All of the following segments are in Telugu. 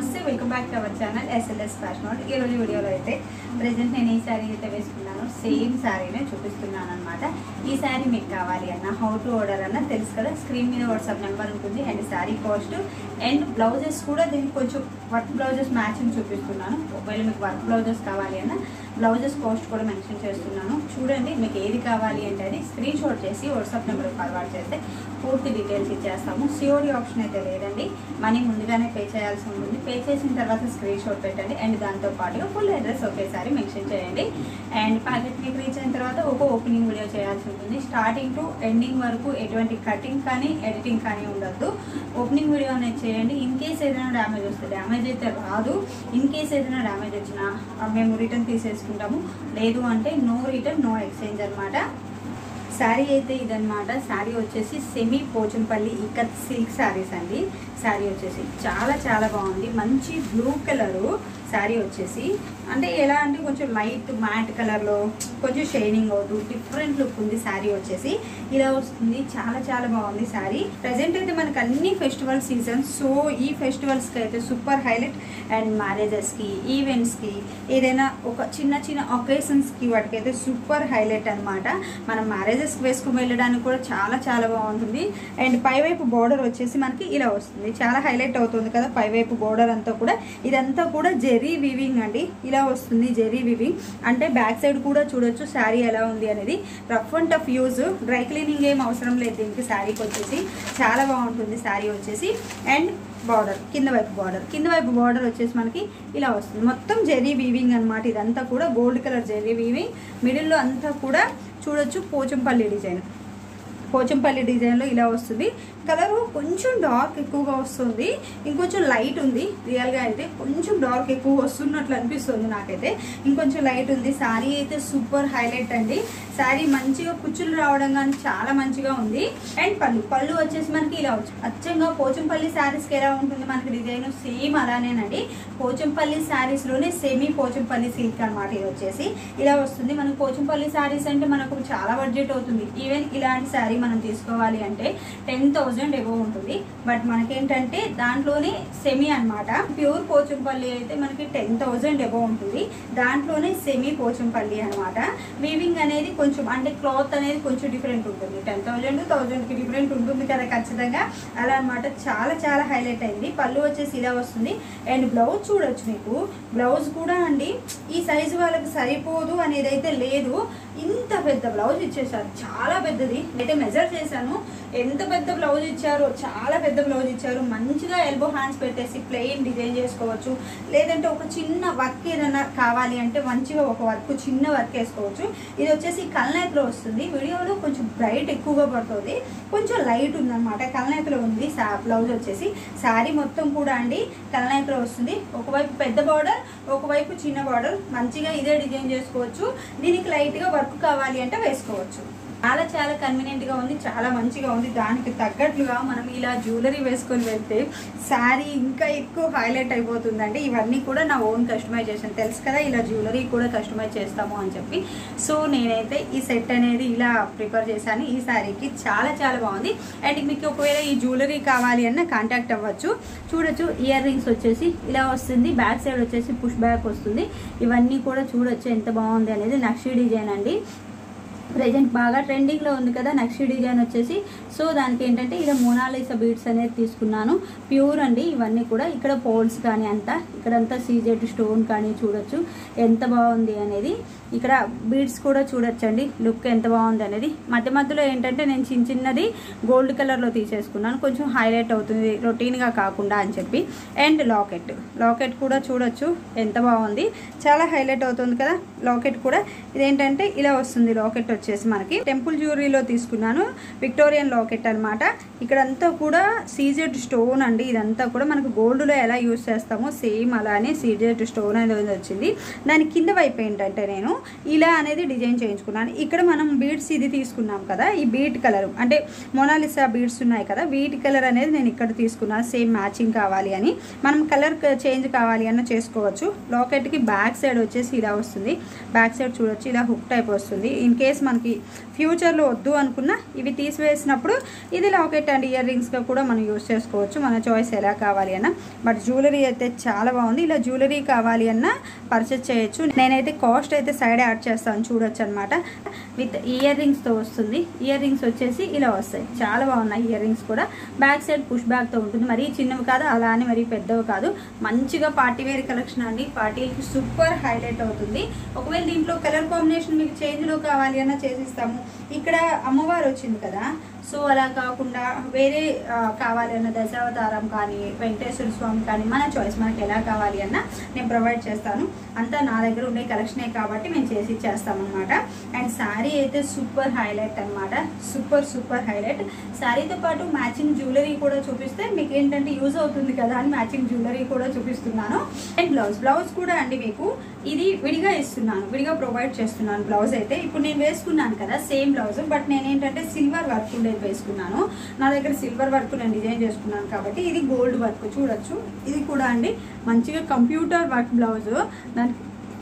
నమస్తే welcome back to our channel SLS fashion world ఈ రోజు వీడియోలో అయితే ప్రజెంట్ నేను ఈ శారీ అయితే వేసుకున్నాను సేమ్ శారీనే చూపిస్తున్నాను అనమాట ఈ శారీ మీకు కావాలి అన్న హౌ టు ఆర్డర్ అన్న తెలుసు కదా స్క్రీన్ మీద వాట్సాప్ నెంబర్ ఉంటుంది and sari cost and blouses కూడా దీనికి కొంచెం వర్క్ బ్లౌజెస్ మ్యాచింగ్ చూపిస్తున్నాను ఒకవేళ మీకు వర్క్ బ్లౌజెస్ కావాలి అన్న బ్లౌజెస్ కాస్ట్ కూడా మెన్షన్ చేస్తున్నాను చూడండి మీకు ఏది కావాలి అంటే అది స్క్రీన్ షాట్ చేసి వాట్సాప్ నెంబర్ ఫార్వర్డ్ చేస్తే పూర్తి డీటెయిల్స్ ఇచ్చేస్తాము సిఓడి ఆప్షన్ అయితే లేదండి మనీ ముందుగానే పే చేయాల్సి ఉంటుంది పే చేసిన తర్వాత స్క్రీన్ షాట్ పెట్టండి అండ్ దాంతో పాటుగా ఫుల్ అడ్రస్ ఒకేసారి మెన్షన్ చేయండి అండ్ ప్యాకెట్ మీకు రీచ్ అయిన తర్వాత ఒక ఓపెనింగ్ వీడియో చేయాల్సి ఉంటుంది స్టార్టింగ్ టు ఎండింగ్ వరకు ఎటువంటి కటింగ్ కానీ ఎడిటింగ్ కానీ ఉండొద్దు ఓపెనింగ్ వీడియో అనేది చేయండి ఇన్ కేస్ ఏదైనా డ్యామేజ్ వస్తే డ్యామేజ్ అయితే రాదు ఇన్ కేస్ ఏదైనా డ్యామేజ్ వచ్చినా ఆ, మేము రిటర్న్ తీసేసుకుంటాము లేదు అంటే నో రిటర్న్ నో ఎక్స్చేంజ్ అనమాట శారీ అయితే ఇదన్నమాట శారీ వచ్చేసి సెమీ పోచంపల్లి ఇక్కత్ సిల్క్ శారీస్ అండి శారీ వచ్చేసి చాలా చాలా బాగుంది మంచి బ్లూ కలరు శారీ వచ్చేసి అంటే ఎలా అంటే కొంచెం లైట్ మ్యాట్ కలర్లో కొంచెం షైనింగ్ అవుతూ డిఫరెంట్ లుక్ ఉంది శారీ వచ్చేసి ఇలా వస్తుంది చాలా చాలా బాగుంది శారీ ప్రజెంట్ అయితే మనకు అన్ని ఫెస్టివల్ సీజన్ సో ఈ ఫెస్టివల్స్కి అయితే సూపర్ హైలైట్ అండ్ మ్యారేజెస్కి ఈవెంట్స్కి ఏదైనా ఒక చిన్న చిన్న ఒకేషన్స్కి వాటికైతే సూపర్ హైలైట్ అనమాట మనం మ్యారేజెస్కి వేసుకుని వెళ్ళడానికి కూడా చాలా చాలా బాగుంటుంది అండ్ పైవైపు బార్డర్ వచ్చేసి మనకి ఇలా వస్తుంది చాలా హైలైట్ అవుతుంది కదా పైవైపు బార్డర్ అంతా కూడా ఇదంతా కూడా జెరీ వివింగ్ అండి ఇలా వస్తుంది జెరీ వివింగ్ అంటే బ్యాక్ సైడ్ కూడా చూడొచ్చు శారీ ఎలా ఉంది అనేది rough and tough use dry cleaning ఏం అవసరం లేదు దీనికి శారీకి వచ్చేసి చాలా బాగుంటుంది శారీ వచ్చేసి అండ్ బార్డర్ కింద వైపు బార్డర్ కింద వైపు బార్డర్ వచ్చేసి మనకి ఇలా వస్తుంది మొత్తం జెరీ వీవింగ్ అనమాట ఇదంతా కూడా గోల్డ్ కలర్ జెరీ వీవింగ్ మిడిల్లో అంతా కూడా చూడొచ్చు పోచంపల్లి డిజైన్ పోచంపల్లి డిజైన్లో ఇలా వస్తుంది కలర్ కొంచెం డార్క్ ఎక్కువగా వస్తుంది ఇంకొంచెం లైట్ ఉంది రియల్గా అయితే కొంచెం డార్క్ ఎక్కువ వస్తున్నట్లు అనిపిస్తుంది నాకైతే ఇంకొంచెం లైట్ ఉంది శారీ అయితే సూపర్ హైలైట్ అండి శారీ మంచిగా కుచ్చులు రావడం కానీ చాలా మంచిగా ఉంది అండ్ పళ్ళు పళ్ళు వచ్చేసి మనకి ఇలా వచ్చి అచ్చంగా పోచంపల్లి శారీస్కి ఎలా ఉంటుంది మనకి డిజైన్ సేమ్ అలానేనండి పోచంపల్లి శారీస్లోనే సెమీ పోచంపల్లి సిల్క్ అనమాట ఇది వచ్చేసి ఇలా వస్తుంది మనకు పోచంపల్లి శారీస్ అంటే మనకు చాలా బడ్జెట్ అవుతుంది ఈవెన్ ఇలాంటి శారీ మనం తీసుకోవాలి అంటే టెన్ థౌజండ్ ఎబో ఉంటుంది బట్ మనకేంటంటే దాంట్లోనే సెమీ అన్నమాట ప్యూర్ పోచంపల్లి అయితే మనకి టెన్ థౌజండ్ ఎబో ఉంటుంది దాంట్లోనే సెమీ పోచంపల్లి అనమాట వీవింగ్ అనేది కొంచెం అంటే క్లాత్ అనేది కొంచెం డిఫరెంట్ ఉంటుంది టెన్ థౌజండ్ థౌజండ్కి డిఫరెంట్ ఉంటుంది కదా ఖచ్చితంగా అలా అనమాట చాలా చాలా హైలైట్ అయింది పళ్ళు వచ్చేసి ఇలా వస్తుంది అండ్ బ్లౌజ్ చూడొచ్చు మీకు బ్లౌజ్ కూడా అండి ఈ సైజు వాళ్ళకి సరిపోదు అనేది అయితే లేదు ఇంత పెద్ద బ్లౌజ్ ఇచ్చేసారు చాలా పెద్దది అయితే మెజర్ చేశాను ఎంత పెద్ద బ్లౌజ్ ఇచ్చారో చాలా పెద్ద బ్లౌజ్ ఇచ్చారు మంచిగా ఎల్బో హ్యాండ్స్ పెట్టేసి ప్లెయిన్ డిజైన్ చేసుకోవచ్చు లేదంటే ఒక చిన్న వర్క్ ఏదైనా కావాలి అంటే మంచిగా ఒక వర్క్ చిన్న వర్క్ వేసుకోవచ్చు ఇది వచ్చేసి కల్నేతలో వస్తుంది వీడియోలో కొంచెం బ్రైట్ ఎక్కువగా పడుతుంది కొంచెం లైట్ ఉందన్నమాట కల్నేతలో ఉంది సా బ్లౌజ్ వచ్చేసి శారీ మొత్తం కూడా అండి కల్నేతలో వస్తుంది ఒకవైపు పెద్ద బార్డర్ ఒకవైపు చిన్న బార్డర్ మంచిగా ఇదే డిజైన్ చేసుకోవచ్చు దీనికి లైట్గా వర్క్ కావాలి అంటే వేసుకోవచ్చు చాలా చాలా కన్వీనియంట్ గా ఉంది చాలా మంచిగా ఉంది దానికి తగ్గట్లుగా మనం ఇలా జ్యువెలరీ వేసుకొని వెళ్తే శారీ ఇంకా ఎక్కువ హైలైట్ అయిపోతుందండి ఇవన్నీ కూడా నా ఓన్ కస్టమైజేషన్ తెలుసు కదా ఇలా జ్యువెలరీ కూడా కస్టమైజ్ చేస్తాము అని చెప్పి సో నేనైతే ఈ సెట్ అనేది ఇలా ప్రిపేర్ చేశాను ఈ శారీకి చాలా చాలా బాగుంది అండ్ మీకు ఒకవేళ ఈ జ్యువెలరీ కావాలి అన్న కాంటాక్ట్ అవ్వచ్చు చూడొచ్చు ఇయర్ రింగ్స్ వచ్చేసి ఇలా వస్తుంది బ్యాక్ సైడ్ వచ్చేసి పుష్ బ్యాక్ వస్తుంది ఇవన్నీ కూడా చూడొచ్చు ఎంత బాగుంది అనేది నక్షి డిజైన్ అండి ప్రజెంట్ బాగా ట్రెండింగ్లో ఉంది కదా నక్షి డిజైన్ వచ్చేసి సో దానికి ఏంటంటే ఇలా మోనాలిసా బీడ్స్ అనేది తీసుకున్నాను ప్యూర్ అండి ఇవన్నీ కూడా ఇక్కడ పోల్స్ కానీ అంతా ఇక్కడంతా సీజెడ్ స్టోన్ కానీ చూడొచ్చు ఎంత బాగుంది అనేది ఇక్కడ బీడ్స్ కూడా చూడొచ్చండి లుక్ ఎంత బాగుంది అనేది మధ్య మధ్యలో ఏంటంటే నేను చిన్న చిన్నది గోల్డ్ కలర్లో తీసేసుకున్నాను కొంచెం హైలైట్ అవుతుంది రొటీన్గా కాకుండా అని చెప్పి అండ్ లాకెట్ లాకెట్ కూడా చూడొచ్చు ఎంత బాగుంది చాలా హైలైట్ అవుతుంది కదా లాకెట్ కూడా ఇదేంటంటే ఇలా వస్తుంది లాకెట్ వచ్చేసి మనకి టెంపుల్ జ్యువెలరీలో తీసుకున్నాను విక్టోరియన్ లాకెట్ అనమాట ఇక్కడంతా కూడా సీజెడ్ స్టోన్ అండి ఇదంతా కూడా మనకు గోల్డ్లో ఎలా యూస్ చేస్తామో సేమ్ అలానే సీజెడ్ స్టోన్ అనేది వచ్చింది దాని కింద వైపు ఏంటంటే నేను ఇలా అనేది డిజైన్ చేయించుకున్నాను ఇక్కడ మనం బీడ్స్ ఇది తీసుకున్నాం కదా ఈ బీట్ కలర్ అంటే మొనాలిసా బీడ్స్ ఉన్నాయి కదా వీటి కలర్ అనేది నేను ఇక్కడ తీసుకున్నాను సేమ్ మ్యాచింగ్ కావాలి అని మనం కలర్ చేంజ్ కావాలి అన్న చేసుకోవచ్చు లాకెట్కి బ్యాక్ సైడ్ వచ్చేసి ఇలా వస్తుంది బ్యాక్ సైడ్ చూడొచ్చు ఇలా హుక్ టైప్ వస్తుంది ఇన్ కేస్ మనకి ఫ్యూచర్లో వద్దు అనుకున్నా ఇవి తీసివేసినప్పుడు ఇది లాకెట్ అండ్ ఇయర్ రింగ్స్గా కూడా మనం యూస్ చేసుకోవచ్చు మన చాయిస్ ఎలా కావాలి అన్న బట్ జ్యువెలరీ అయితే చాలా బాగుంది ఇలా జ్యువెలరీ కావాలి అన్నా పర్చేస్ చేయొచ్చు నేనైతే కాస్ట్ అయితే సైడ్ యాడ్ చేస్తాను చూడొచ్చు అనమాట విత్ ఇయర్ రింగ్స్తో వస్తుంది ఇయర్ రింగ్స్ వచ్చేసి ఇలా వస్తాయి చాలా బాగున్నాయి ఇయర్ రింగ్స్ కూడా బ్యాక్ సైడ్ పుష్ బ్యాక్తో ఉంటుంది మరీ చిన్నవి కాదు అలా అని మరీ పెద్దవి కాదు మంచిగా పార్టీ వేర్ కలెక్షన్ అండి పార్టీకి సూపర్ హైలైట్ అవుతుంది ఒకవేళ దీంట్లో కలర్ కాంబినేషన్ మీకు చేంజ్లో కావాలి అన్నా చేసిస్తాము ఇక్కడ అమ్మవారు వచ్చింది కదా సో అలా కాకుండా వేరే ఆ, కావాలి అన్న దశావతారం కానీ వెంకటేశ్వర స్వామి కానీ మన చాయిస్ మనకి ఎలా కావాలి అన్న నేను ప్రొవైడ్ చేస్తాను అంతా నా దగ్గర ఉండే కలెక్షనే కాబట్టి మేము చేసి ఇచ్చేస్తాం అనమాట అండ్ శారీ అయితే సూపర్ హైలైట్ అన్నమాట సూపర్ సూపర్ హైలైట్ శారీతో పాటు మ్యాచింగ్ జ్యువెలరీ కూడా చూపిస్తే మీకు ఏంటంటే యూజ్ అవుతుంది కదా అని మ్యాచింగ్ జ్యువెలరీ కూడా చూపిస్తున్నాను అండ్ బ్లౌజ్ బ్లౌజ్ కూడా అండి మీకు ఇది విడిగా ఇస్తున్నాను విడిగా ప్రొవైడ్ చేస్తున్నాను బ్లౌజ్ అయితే ఇప్పుడు నేను వేసుకున్నాను కదా సేమ్ బ్లౌజ్ బట్ నేను ఏంటంటే సిల్వర్ వర్క్ ఉండేది వేసుకున్నాను నా దగ్గర సిల్వర్ వర్క్ నేను డిజైన్ చేసుకున్నాను కాబట్టి ఇది గోల్డ్ వర్క్ చూడొచ్చు ఇది కూడా అండి మంచిగా కంప్యూటర్ వర్క్ బ్లౌజ్ దానికి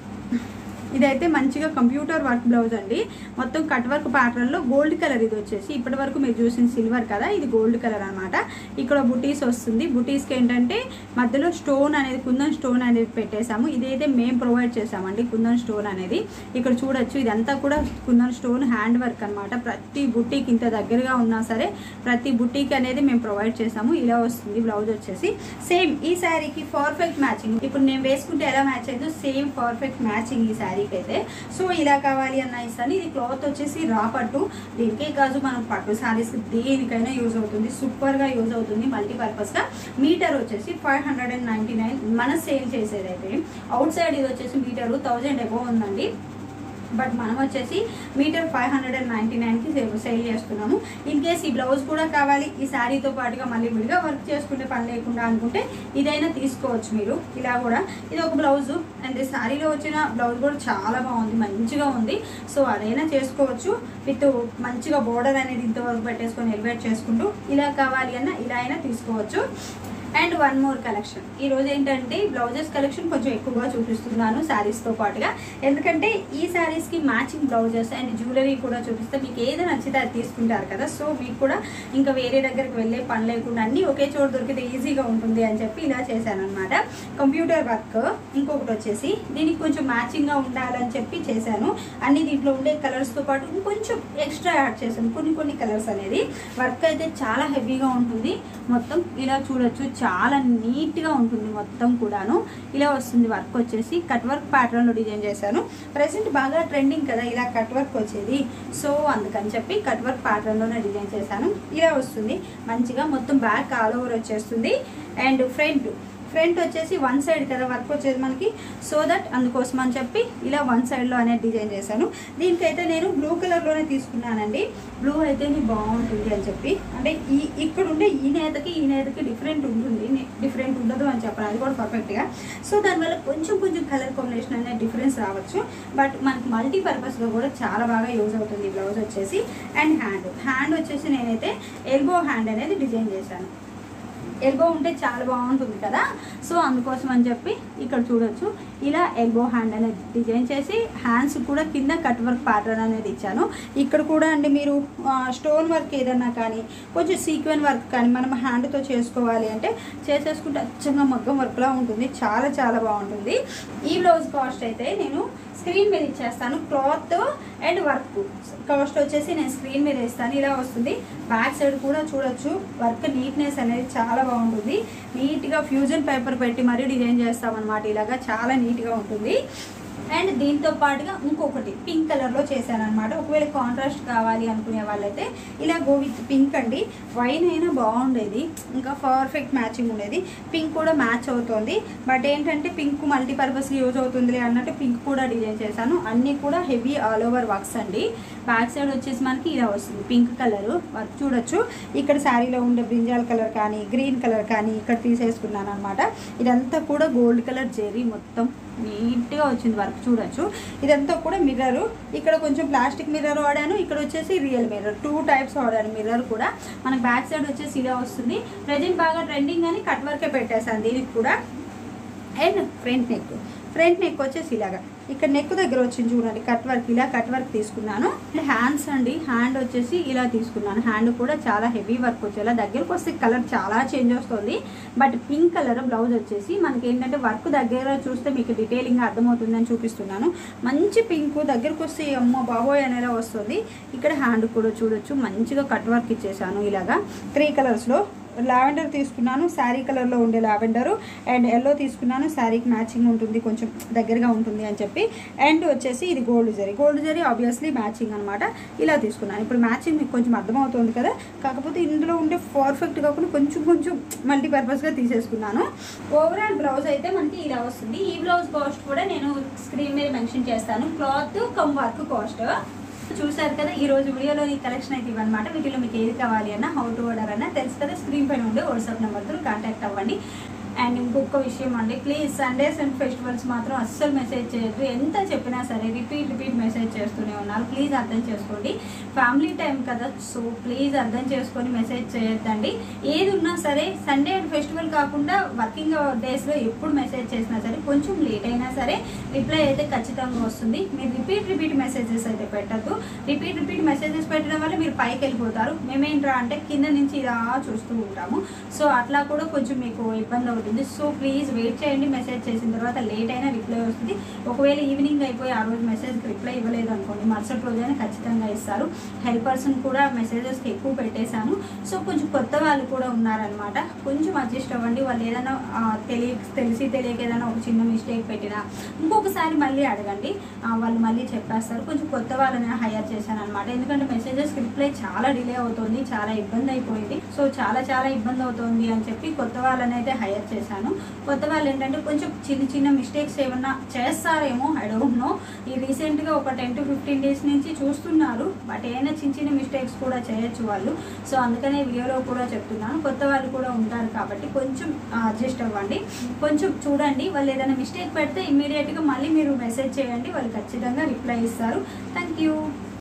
ఇదైతే మంచిగా కంప్యూటర్ వర్క్ బ్లౌజ్ అండి మొత్తం కట్ వర్క్ ప్యాటర్న్లో గోల్డ్ కలర్ ఇది వచ్చేసి ఇప్పటి వరకు మీరు చూసిన సిల్వర్ కదా ఇది గోల్డ్ కలర్ అనమాట ఇక్కడ బుటీస్ వస్తుంది బుటీస్కి ఏంటంటే మధ్యలో స్టోన్ అనేది కుందన్ స్టోన్ అనేది పెట్టేశాము ఇదైతే మేము ప్రొవైడ్ చేసామండి కుందన్ స్టోన్ అనేది ఇక్కడ చూడొచ్చు ఇదంతా కూడా కుందన్ స్టోన్ హ్యాండ్ వర్క్ అనమాట ప్రతి బుట్టీకి ఇంత దగ్గరగా ఉన్నా సరే ప్రతి బుట్టీకి అనేది మేము ప్రొవైడ్ చేసాము ఇలా వస్తుంది బ్లౌజ్ వచ్చేసి సేమ్ ఈ శారీకి పర్ఫెక్ట్ మ్యాచింగ్ ఇప్పుడు నేను వేసుకుంటే ఎలా మ్యాచ్ అయిందో సేమ్ పర్ఫెక్ట్ మ్యాచింగ్ ఈ శారీకి అయితే సో ఇలా కావాలి అన్న ఇస్తాను ఇది క్లాత్ వచ్చేసి రా పట్టు దీనికే కాదు మనం పట్టు శారీస్ దేనికైనా యూజ్ అవుతుంది సూపర్గా యూజ్ అవుతుంది మల్టీపర్పస్గా మీటర్ వచ్చేసి five hundred and ninety nine మన సేల్ చేసేదైతే అవుట్ సైడ్ ఇది వచ్చేసి మీటరు థౌజండ్ ఎబో ఉందండి బట్ మనం వచ్చేసి metre five hundred and ninety నైన్కి సేల్ చేస్తున్నాము ఇన్ కేస్ ఈ బ్లౌజ్ కూడా కావాలి ఈ శారీతో పాటుగా మళ్ళీ విడిగా వర్క్ చేసుకుంటే పని లేకుండా అనుకుంటే ఇదైనా తీసుకోవచ్చు మీరు ఇలా కూడా ఇది ఒక బ్లౌజ్ అండ్ ఈ శారీలో వచ్చిన బ్లౌజ్ కూడా చాలా బాగుంది మంచిగా ఉంది సో అదైనా చేసుకోవచ్చు విత్ మంచిగా బోర్డర్ అనేది ఇంతవరకు పెట్టేసుకొని ఎలివేట్ చేసుకుంటూ ఇలా కావాలి అన్న ఇలా అయినా తీసుకోవచ్చు అండ్ వన్ మోర్ కలెక్షన్ ఈ రోజు ఏంటంటే బ్లౌజెస్ కలెక్షన్ కొంచెం ఎక్కువగా చూపిస్తున్నాను శారీస్తో పాటుగా ఎందుకంటే ఈ శారీస్కి మ్యాచింగ్ బ్లౌజెస్ అండ్ జ్యువెలరీ కూడా చూపిస్తే మీకు ఏది నచ్చితే అది తీసుకుంటారు కదా సో మీకు కూడా ఇంకా వేరే దగ్గరికి వెళ్ళే పని లేకుండా అన్నీ ఒకే చోట దొరికితే ఈజీగా ఉంటుంది అని చెప్పి ఇలా చేశాను అనమాట కంప్యూటర్ వర్క్ ఇంకొకటి వచ్చేసి దీనికి కొంచెం మ్యాచింగ్గా ఉండాలని చెప్పి చేశాను అన్ని దీంట్లో ఉండే కలర్స్తో పాటు ఇంకొంచెం ఎక్స్ట్రా యాడ్ చేశాను కొన్ని కొన్ని కలర్స్ అనేది వర్క్ అయితే చాలా హెవీగా ఉంటుంది మొత్తం ఇలా చూడొచ్చు చాలా నీట్గా ఉంటుంది మొత్తం కూడాను ఇలా వస్తుంది వర్క్ వచ్చేసి కట్ వర్క్ ప్యాటర్న్లో డిజైన్ చేశాను ప్రజెంట్ బాగా ట్రెండింగ్ కదా ఇలా కట్ వర్క్ వచ్చేది సో అందుకని చెప్పి కట్ వర్క్ ప్యాటర్న్లోనే డిజైన్ చేశాను ఇలా వస్తుంది మంచిగా మొత్తం బ్యాక్ ఆల్ ఓవర్ వచ్చేస్తుంది అండ్ ఫ్రంట్ ఫ్రంట్ వచ్చేసి వన్ సైడ్ కదా వర్క్ వచ్చేది మనకి సో దట్ అందుకోసం అని చెప్పి ఇలా వన్ సైడ్లో అనేది డిజైన్ చేశాను దీనికైతే నేను బ్లూ కలర్లోనే తీసుకున్నానండి బ్లూ అయితే బాగుంటుంది అని చెప్పి అంటే ఈ ఇక్కడ ఉండే ఈ నేతకి ఈ నేతకి డిఫరెంట్ ఉంటుంది డిఫరెంట్ ఉండదు అని చెప్పాను అది కూడా పర్ఫెక్ట్గా సో దానివల్ల కొంచెం కొంచెం కలర్ కాంబినేషన్ అనేది డిఫరెన్స్ రావచ్చు బట్ మనకి మల్టీ పర్పస్గా కూడా చాలా బాగా యూజ్ అవుతుంది ఈ బ్లౌజ్ వచ్చేసి అండ్ హ్యాండ్ హ్యాండ్ వచ్చేసి నేనైతే ఎల్బో హ్యాండ్ అనేది డిజైన్ చేశాను ఎల్బో ఉంటే చాలా బాగుంటుంది కదా సో అందుకోసం అని చెప్పి ఇక్కడ చూడొచ్చు ఇలా ఎల్బో హ్యాండ్ అనేది డిజైన్ చేసి హ్యాండ్స్ కూడా కింద కట్ వర్క్ ప్యాటర్న్ అనేది ఇచ్చాను ఇక్కడ కూడా అండి మీరు స్టోన్ వర్క్ ఏదన్నా కానీ కొంచెం సీక్వెన్ వర్క్ కానీ మనం హ్యాండ్తో చేసుకోవాలి అంటే చేసేసుకుంటే అచ్చంగా మగ్గం వర్క్లా ఉంటుంది చాలా చాలా బాగుంటుంది ఈ బ్లౌజ్ కాస్ట్ అయితే నేను స్క్రీన్ మీద ఇచ్చేస్తాను క్లాత్ అండ్ వర్క్ కాస్ట్ వచ్చేసి నేను స్క్రీన్ మీద ఇస్తాను ఇలా వస్తుంది బ్యాక్ సైడ్ కూడా చూడొచ్చు వర్క్ నీట్నెస్ అనేది చాలా బాగుంటుంది నీట్గా ఫ్యూజన్ పేపర్ పెట్టి మరీ డిజైన్ చేస్తామన్నమాట ఇలాగా చాలా నీట్గా ఉంటుంది అండ్ దీంతో పాటుగా ఇంకొకటి పింక్ కలర్లో చేశాను అనమాట ఒకవేళ కాంట్రాస్ట్ కావాలి అనుకునే వాళ్ళైతే ఇలా గో విత్ పింక్ అండి వైన్ అయినా బాగుండేది ఇంకా పర్ఫెక్ట్ మ్యాచింగ్ ఉండేది పింక్ కూడా మ్యాచ్ అవుతుంది బట్ ఏంటంటే పింక్ మల్టీపర్పస్కి యూజ్ అవుతుందిలే అన్నట్టు పింక్ కూడా డిజైన్ చేశాను అన్నీ కూడా హెవీ ఆల్ ఓవర్ వర్క్స్ అండి బ్యాక్ సైడ్ వచ్చేసి మనకి ఇలా వస్తుంది పింక్ కలర్ వర్క్ చూడొచ్చు ఇక్కడ శారీలో ఉండే బ్రింజాల్ కలర్ కానీ గ్రీన్ కలర్ కానీ ఇక్కడ తీసేసుకున్నాను అనమాట ఇదంతా కూడా గోల్డ్ కలర్ జెరీ మొత్తం నీట్గా వచ్చింది వర్క్ చూడొచ్చు ఇదంతా కూడా మిర్రర్ ఇక్కడ కొంచెం ప్లాస్టిక్ మిర్రర్ వాడాను ఇక్కడ వచ్చేసి రియల్ మిర్రర్ టూ టైప్స్ వాడాను మిర్రర్ కూడా మనకి బ్యాక్ సైడ్ వచ్చేసి ఇలా వస్తుంది ప్రజెంట్ బాగా ట్రెండింగ్ అని కట్ వర్కే పెట్టేశాను దీనికి కూడా and front neck front neck వచ్చేసి ఇలాగా ఇక్కడ నెక్ దగ్గర వచ్చింది చూడండి కట్ వర్క్ ఇలా కట్ వర్క్ తీసుకున్నాను హ్యాండ్స్ అండి హ్యాండ్ వచ్చేసి ఇలా తీసుకున్నాను హ్యాండ్ కూడా చాలా హెవీ వర్క్ వచ్చేలా దగ్గరకు వస్తే కలర్ చాలా చేంజ్ వస్తుంది బట్ పింక్ కలర్ బ్లౌజ్ వచ్చేసి మనకి ఏంటంటే వర్క్ దగ్గర చూస్తే మీకు డీటెయిలింగ్ అర్థమవుతుందని చూపిస్తున్నాను మంచి పింక్ దగ్గరకు వస్తే అమ్మ బాబోయ్ అనేలా వస్తుంది ఇక్కడ హ్యాండ్ కూడా చూడొచ్చు మంచిగా కట్ వర్క్ ఇచ్చేసాను ఇలాగా త్రీ కలర్స్లో లావెండర్ తీసుకున్నాను శారీ కలర్లో ఉండే లావెండరు అండ్ ఎల్లో తీసుకున్నాను శారీకి మ్యాచింగ్ ఉంటుంది కొంచెం దగ్గరగా ఉంటుంది అని చెప్పి అండ్ వచ్చేసి ఇది gold zari gold zari obviously matching అనమాట ఇలా తీసుకున్నాను ఇప్పుడు మ్యాచింగ్ మీకు కొంచెం అర్థమవుతుంది కదా కాకపోతే ఇందులో ఉండే పర్ఫెక్ట్ కాకుండా కొంచెం కొంచెం మల్టీపర్పస్గా తీసేసుకున్నాను ఓవరాల్ బ్లౌజ్ అయితే మనకి ఇలా వస్తుంది ఈ బ్లౌజ్ కాస్ట్ కూడా నేను స్క్రీన్ మీద మెన్షన్ చేస్తాను క్లాత్ కమ్ వర్క్ కాస్ట్ చూసారు కదా ఈ రోజు వీడియోలో ఈ కలెక్షన్ అయితే ఇవన్నమాట వీటిలో మీకు ఏది కావాలి అన్న హౌ టు ఆర్డర్ అన్న తెలుసు కదా స్క్రీన్ పైన ఉండే వాట్సాప్ నెంబర్తో కాంటాక్ట్ అవ్వండి అండ్ ఇంకొక విషయం అండి ప్లీజ్ సండేస్ అండ్ ఫెస్టివల్స్ మాత్రం అస్సలు మెసేజ్ చేయొద్దు ఎంత చెప్పినా సరే రిపీట్ రిపీట్ మెసేజ్ చేస్తూనే ఉన్నారు ప్లీజ్ అర్థం చేసుకోండి ఫ్యామిలీ టైం కదా సో ప్లీజ్ అర్థం చేసుకొని మెసేజ్ చేయొద్దండి ఏది ఉన్నా సరే సండే అండ్ ఫెస్టివల్ కాకుండా వర్కింగ్ డేస్లో ఎప్పుడు మెసేజ్ చేసినా సరే కొంచెం లేట్ అయినా సరే రిప్లై అయితే ఖచ్చితంగా వస్తుంది మీరు రిపీట్ రిపీట్ మెసేజెస్ అయితే పెట్టద్దు రిపీట్ రిపీట్ మెసేజెస్ పెట్టడం వల్ల మీరు పైకి వెళ్ళిపోతారు మేమేంట్రా అంటే కింద నుంచి ఇలా చూస్తూ ఉంటాము సో అట్లా కూడా కొంచెం మీకు ఇబ్బంది అవుతుంది సో ప్లీజ్ వెయిట్ చేయండి మెసేజ్ చేసిన తర్వాత లేట్ అయినా రిప్లై వస్తుంది ఒకవేళ ఈవినింగ్ అయిపోయి ఆ రోజు మెసేజ్కి రిప్లై ఇవ్వలేదు అనుకోండి మరుసటి రోజైనా ఖచ్చితంగా ఇస్తారు హెల్పర్స్ని కూడా మెసేజెస్కి ఎక్కువ పెట్టేశాను సో కొంచెం కొత్త వాళ్ళు కూడా ఉన్నారనమాట కొంచెం అడ్జస్ట్ అవ్వండి వాళ్ళు ఏదైనా ఆ, తెలియ తెలిసి తెలియక ఏదైనా ఒక చిన్న మిస్టేక్ పెట్టినా ఇంకొకసారి మళ్ళీ అడగండి ఆ, వాళ్ళు మళ్ళీ చెప్పేస్తారు కొంచెం కొత్త వాళ్ళని హైయర్ చేశాను అనమాట ఎందుకంటే మెసేజెస్కి రిప్లై చాలా డిలే అవుతుంది చాలా ఇబ్బంది అయిపోయింది సో చాలా చాలా ఇబ్బంది అవుతుంది అని చెప్పి కొత్త వాళ్ళని అయితే హైయర్ చేశాను కొత్త వాళ్ళు ఏంటంటే కొంచెం చిన్న చిన్న మిస్టేక్స్ ఏమన్నా చేస్తారేమో ఐ డోంట్ నో ఈ రీసెంట్గా ఒక టెన్ టు ఫిఫ్టీన్ డేస్ నుంచి చూస్తున్నారు బట్ ఏమైనా చిన్న చిన్న మిస్టేక్స్ కూడా చేయొచ్చు వాళ్ళు సో అందుకనే వీడియోలో కూడా చెప్తున్నాను కొత్త వాళ్ళు కూడా ఉంటారు కాబట్టి కొంచెం అడ్జస్ట్ అవ్వండి కొంచెం చూడండి వాళ్ళు ఏదైనా మిస్టేక్ పెడితే ఇమీడియట్గా మళ్ళీ మీరు మెసేజ్ చేయండి వాళ్ళు ఖచ్చితంగా రిప్లై ఇస్తారు థ్యాంక్ యూ